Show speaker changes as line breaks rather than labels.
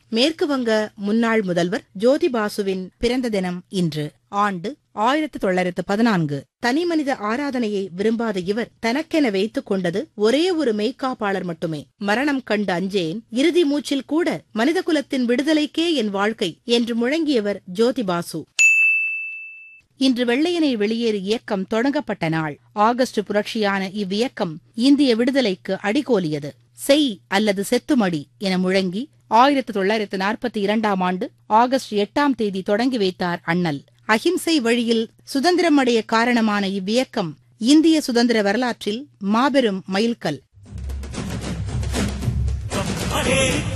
மேற்கு வங்க முன்னாள் முதல்வர் ஜோதி பாசுவின் பிறந்த தினம் இன்று ஆண்டு ஆயிரத்து தொள்ளாயிரத்து பதினான்கு தனிமனித ஆராதனையை விரும்பாத இவர் தனக்கென வைத்துக் கொண்டது ஒரே ஒரு மெய்க்காப்பாளர் மட்டுமே மரணம் கண்டு அஞ்சேன் இறுதி மூச்சில் கூட மனிதகுலத்தின் விடுதலைக்கே என் வாழ்க்கை என்று முழங்கியவர் ஜோதி பாசு இன்று வெள்ளையனை வெளியேறு இயக்கம் தொடங்கப்பட்ட நாள் ஆகஸ்ட் புரட்சியான இவ்வியக்கம் இந்திய விடுதலைக்கு அடிகோலியது செய் அல்லது செத்துமடி என முழங்கி ஆயிரத்து தொள்ளாயிரத்து நாற்பத்தி இரண்டாம் ஆண்டு ஆகஸ்ட் எட்டாம் தேதி தொடங்கி வைத்தார் அண்ணல் அஹிம்சை வழியில் சுதந்திரமடைய காரணமான இவ்வியக்கம் இந்திய சுதந்திர வரலாற்றில் மாபெரும் மைல்கல்
ஹரே